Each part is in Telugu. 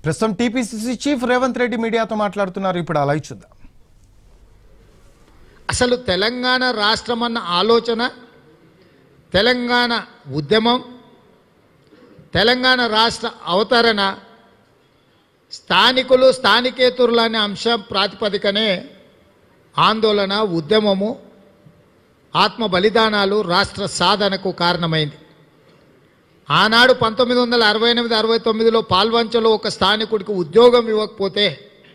ప్రస్తుతం టీపీసీసీ చీఫ్ రేవంత్ రెడ్డి మీడియాతో మాట్లాడుతున్నారు ఇప్పుడు అలా చూద్దాం అసలు తెలంగాణ రాష్ట్రం అన్న ఆలోచన తెలంగాణ ఉద్యమం తెలంగాణ రాష్ట్ర అవతరణ స్థానికులు స్థానికేతరులు అనే అంశం ప్రాతిపదికనే ఆందోళన ఉద్యమము ఆత్మ బలిదానాలు రాష్ట్ర సాధనకు కారణమైంది ఆనాడు పంతొమ్మిది వందల అరవై ఎనిమిది అరవై తొమ్మిదిలో పాల్వంచలో ఒక స్థానికుడికి ఉద్యోగం ఇవ్వకపోతే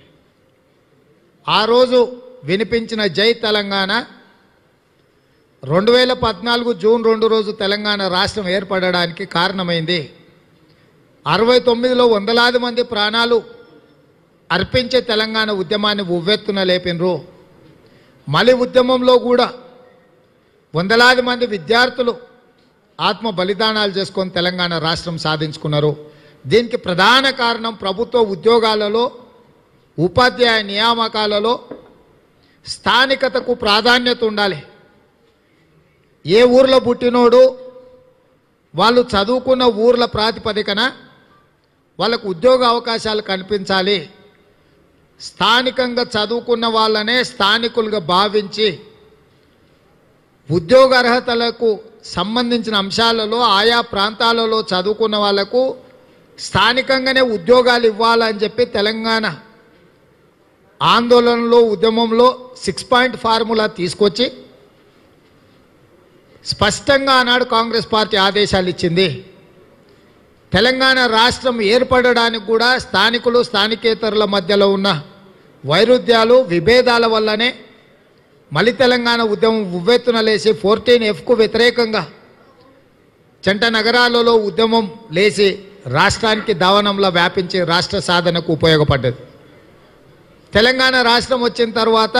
ఆ రోజు వినిపించిన జై తెలంగాణ రెండు వేల పద్నాలుగు జూన్ రెండు రోజు తెలంగాణ రాష్ట్రం ఏర్పడడానికి కారణమైంది అరవై తొమ్మిదిలో వందలాది మంది ప్రాణాలు అర్పించే తెలంగాణ ఉద్యమాన్ని ఉవ్వెత్తున లేపినరు మలి ఉద్యమంలో కూడా వందలాది మంది విద్యార్థులు ఆత్మ బలిదానాలు చేసుకొని తెలంగాణ రాష్ట్రం సాధించుకున్నారు దీనికి ప్రధాన కారణం ప్రభుత్వ ఉద్యోగాలలో ఉపాధ్యాయ నియామకాలలో స్థానికతకు ప్రాధాన్యత ఉండాలి ఏ ఊర్లో పుట్టినోడు వాళ్ళు చదువుకున్న ఊర్ల ప్రాతిపదికన వాళ్ళకు ఉద్యోగ అవకాశాలు కనిపించాలి స్థానికంగా చదువుకున్న వాళ్ళనే స్థానికులుగా భావించి ఉద్యోగ అర్హతలకు సంబంధించిన అంశాలలో ఆయా ప్రాంతాలలో చదువుకున్న వాళ్లకు స్థానికంగానే ఉద్యోగాలు ఇవ్వాలని చెప్పి తెలంగాణ ఆందోళనలో ఉద్యమంలో సిక్స్ పాయింట్ ఫార్ములా తీసుకొచ్చి స్పష్టంగా ఆనాడు కాంగ్రెస్ పార్టీ ఆదేశాలు ఇచ్చింది తెలంగాణ రాష్ట్రం ఏర్పడడానికి కూడా స్థానికులు స్థానికేతరుల మధ్యలో ఉన్న వైరుధ్యాలు విభేదాల వల్లనే మలి తెలంగాణ ఉద్యమం ఉవ్వెత్తున లేచి ఫోర్టీన్ ఎఫ్కు వ్యతిరేకంగా జంట నగరాలలో ఉద్యమం లేచి రాష్ట్రానికి దావనంలో వ్యాపించి రాష్ట్ర సాధనకు ఉపయోగపడ్డది తెలంగాణ రాష్ట్రం వచ్చిన తర్వాత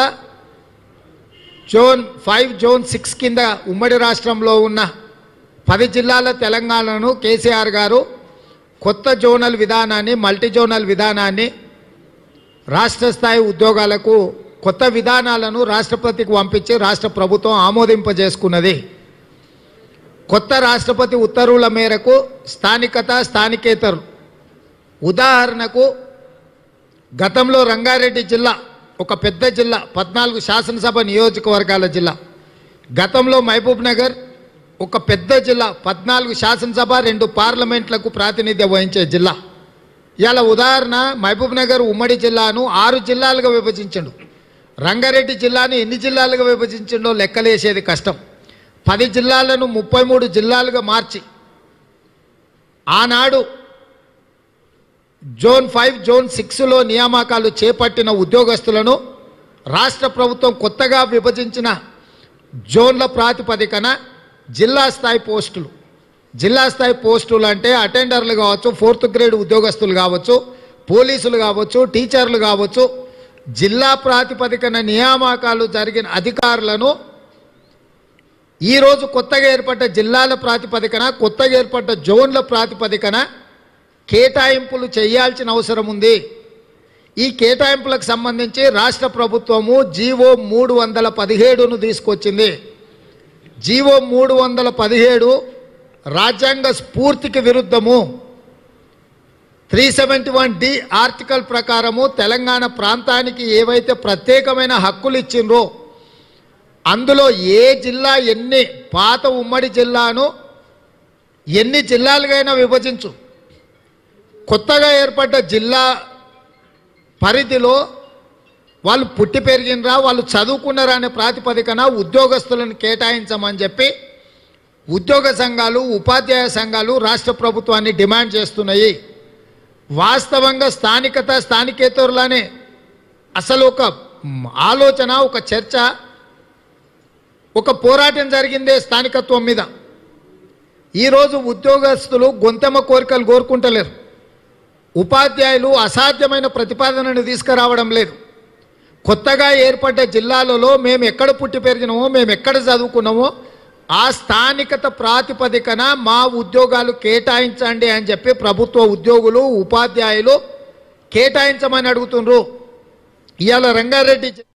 జోన్ ఫైవ్ జోన్ సిక్స్ కింద ఉమ్మడి రాష్ట్రంలో ఉన్న పది జిల్లాల తెలంగాణను కేసీఆర్ గారు కొత్త జోనల్ విధానాన్ని మల్టీ జోనల్ విధానాన్ని రాష్ట్ర స్థాయి ఉద్యోగాలకు కొత్త విధానాలను రాష్ట్రపతికి పంపించి రాష్ట్ర ప్రభుత్వం ఆమోదింపజేసుకున్నది కొత్త రాష్ట్రపతి ఉత్తర్వుల మేరకు స్థానికత స్థానికేతరు ఉదాహరణకు గతంలో రంగారెడ్డి జిల్లా ఒక పెద్ద జిల్లా పద్నాలుగు శాసనసభ నియోజకవర్గాల జిల్లా గతంలో మహబూబ్ నగర్ ఒక పెద్ద జిల్లా పద్నాలుగు శాసనసభ రెండు పార్లమెంట్లకు ప్రాతినిధ్యం వహించే జిల్లా ఇలా ఉదాహరణ మహబూబ్ నగర్ ఉమ్మడి జిల్లాను ఆరు జిల్లాలుగా విభజించండు రంగారెడ్డి జిల్లాను ఎన్ని జిల్లాలుగా విభజించిండో లెక్కలేసేది కష్టం పది జిల్లాలను ముప్పై మూడు జిల్లాలుగా మార్చి ఆనాడు జోన్ ఫైవ్ జోన్ సిక్స్లో నియామకాలు చేపట్టిన ఉద్యోగస్తులను రాష్ట్ర ప్రభుత్వం కొత్తగా విభజించిన జోన్ల ప్రాతిపదికన జిల్లా స్థాయి పోస్టులు జిల్లా స్థాయి పోస్టులు అంటే అటెండర్లు కావచ్చు ఫోర్త్ గ్రేడ్ ఉద్యోగస్తులు కావచ్చు పోలీసులు కావచ్చు టీచర్లు కావచ్చు జిల్లా ప్రాతిపదికన నియామకాలు జరిగిన అధికారులను ఈరోజు కొత్తగా ఏర్పడ్డ జిల్లాల ప్రాతిపదికన కొత్తగా ఏర్పడ్డ జోన్ల ప్రాతిపదికన కేటాయింపులు చేయాల్సిన అవసరం ఉంది ఈ కేటాయింపులకు సంబంధించి రాష్ట్ర ప్రభుత్వము జీవో మూడు వందల పదిహేడును తీసుకొచ్చింది జీవో మూడు వందల పదిహేడు రాజ్యాంగ స్ఫూర్తికి విరుద్ధము three seventy one D article ప్రకారము తెలంగాణ ప్రాంతానికి ఏవైతే ప్రత్యేకమైన హక్కులు ఇచ్చిండ్రో అందులో ఏ జిల్లా ఎన్ని పాత ఉమ్మడి జిల్లాను ఎన్ని జిల్లాలుగైనా విభజించు కొత్తగా ఏర్పడ్డ జిల్లా పరిధిలో వాళ్ళు పుట్టి పెరిగినరా వాళ్ళు చదువుకున్నారా అనే ప్రాతిపదికన ఉద్యోగస్తులను కేటాయించమని చెప్పి ఉద్యోగ సంఘాలు ఉపాధ్యాయ సంఘాలు రాష్ట్ర ప్రభుత్వాన్ని డిమాండ్ చేస్తున్నాయి వాస్తవంగా స్థానికత స్థానికేతరులనే అసలు ఒక మ్, ఆలోచన ఒక చర్చ ఒక పోరాటం జరిగిందే స్థానికత్వం మీద ఈరోజు ఉద్యోగస్తులు గొంతెమ్మ కోరికలు కోరుకుంటలేరు ఉపాధ్యాయులు అసాధ్యమైన ప్రతిపాదనను తీసుకురావడం లేదు కొత్తగా ఏర్పడ్డ జిల్లాలలో మేము ఎక్కడ పుట్టి పెరిగినామో మేము ఎక్కడ చదువుకున్నామో ఆ స్థానికత ప్రాతిపదికన మా ఉద్యోగాలు కేటాయించండి అని చెప్పి ప్రభుత్వ ఉద్యోగులు ఉపాధ్యాయులు కేటాయించమని అడుగుతుండ్రు ఇవాళ రంగారెడ్డి